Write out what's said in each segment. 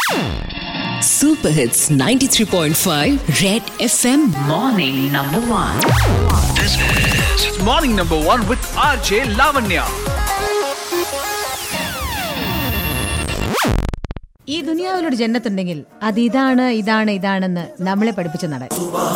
Super Hits 93.5 Red FM Morning number one. This is Morning Number One with RJ Lavanya. ഈ ദുനിയാവിലൊരു ജന്നത്തുണ്ടെങ്കിൽ അത് ഇതാണ് ഇതാണ് ഇതാണെന്ന് നമ്മളെ പഠിപ്പിച്ച നടൻ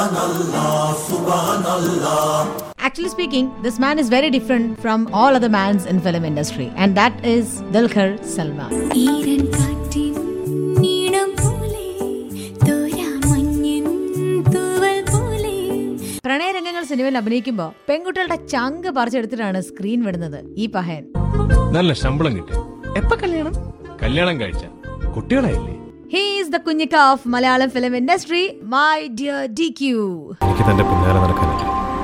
actually speaking this man is very different from all other mans in film industry and that is Dulquer Salmaan ഈരൻ കാറ്റിൻ നീണം പോലെ തോരാമഞ്ഞിൻ തൂവൽ പോലെ പ്രണയരംഗങ്ങൾ സിനിമയിൽ അഭിനയിക്കുമ്പോൾ പെൺകുട്ടികളുടെ ചങ്ക് പറിച്ചെടുത്തിട്ടാണ് സ്ക്രീൻ വിടുന്നത് ഈ പഹയൻ നല്ല ശമ്പളം കിട്ടി എപ്പ കല്യാണം കല്യാണം കഴിച്ച കുട്ടികളായില്ലേ he is the Kunjikka of Malayalam film industry my dear D Q എനിക്ക് തന്റെ പിന്നാലെ നടക്കാനില്ല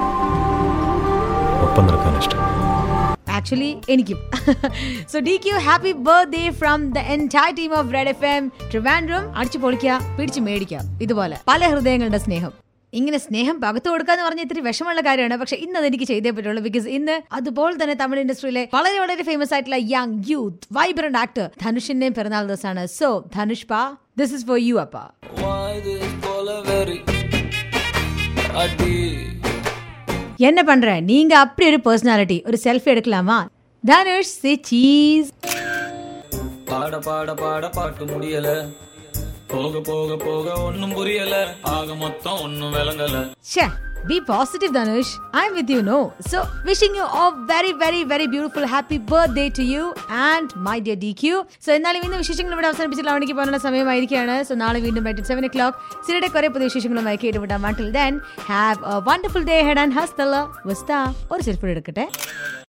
ഒപ്പം നടക്കാൻ ഇഷ്ടം ആക്ച്വലി എനിക്കും so D Q happy birthday from the entire team of Red F M Trivandrum അടിച്ചു പൊളിക്കുക പിടിച്ചു മേടിക്കാം ഇതുപോലെ പല ഹൃദയങ്ങളുടെ സ്നേഹം ഇങ്ങനെ സ്നേഹം പകത്തു കൊടുക്കാന്ന് പറഞ്ഞ ഇത്തിരി വിഷമമുള്ള കാര്യമാണ് പക്ഷെ ഇന്ന് അത് എനിക്ക് ചെയ്തേ പറ്റുള്ളൂ ബിക്കോസ് ഇന്ന് അതുപോലെ തന്നെ തമിഴ് ഇൻഡസ്ട്രിയിലെ വളരെ വളരെ ഫേമസ് ആയിട്ടുള്ള യങ് യൂത്ത് വൈബ്രന്റ് ആക്ടർ ധനുഷിന്റെയും പിറന്നാൾ ദിവസമാണ് സോ ധനുഷ് പാ ദിസ് ഇസ് ഫോർ യു അപ്പ என்ன பண்ற நீங்க அப்படி ஒரு பர்சனாலிட்டி ஒரு செல்ஃபி எடுக்கலாமா தனுஷ் சே சீஸ் பாட பாட பாட பாட்டு முடியல போக போக போக ஒண்ணும் புரியல ஆக மொத்தம் ஒண்ணும் விளங்கல ச்சே be positive dhanush i'm with you no so wishing you a very very very beautiful happy birthday to you and my dear dq so എന്നാലും ഇന്ന് വിശേഷങ്ങൾ ഇവിടെ അവസാനിപ്പിച്ചിട്ട് അവനിക്ക് പോകാനുള്ള സമയമായിരിക്കുകയാണ് സോ നാളെ വീണ്ടും അറ്റ് സെവൻ ഒ ക്ലോക്ക് സിനിയുടെ കുറെ പുതിയ വിശേഷങ്ങളുമായി കേട്ടുവിടാം until then have a wonderful day head and ഹസ്തല വിസ്ത ഒരു സെൽഫി എടുക്കട്ടെ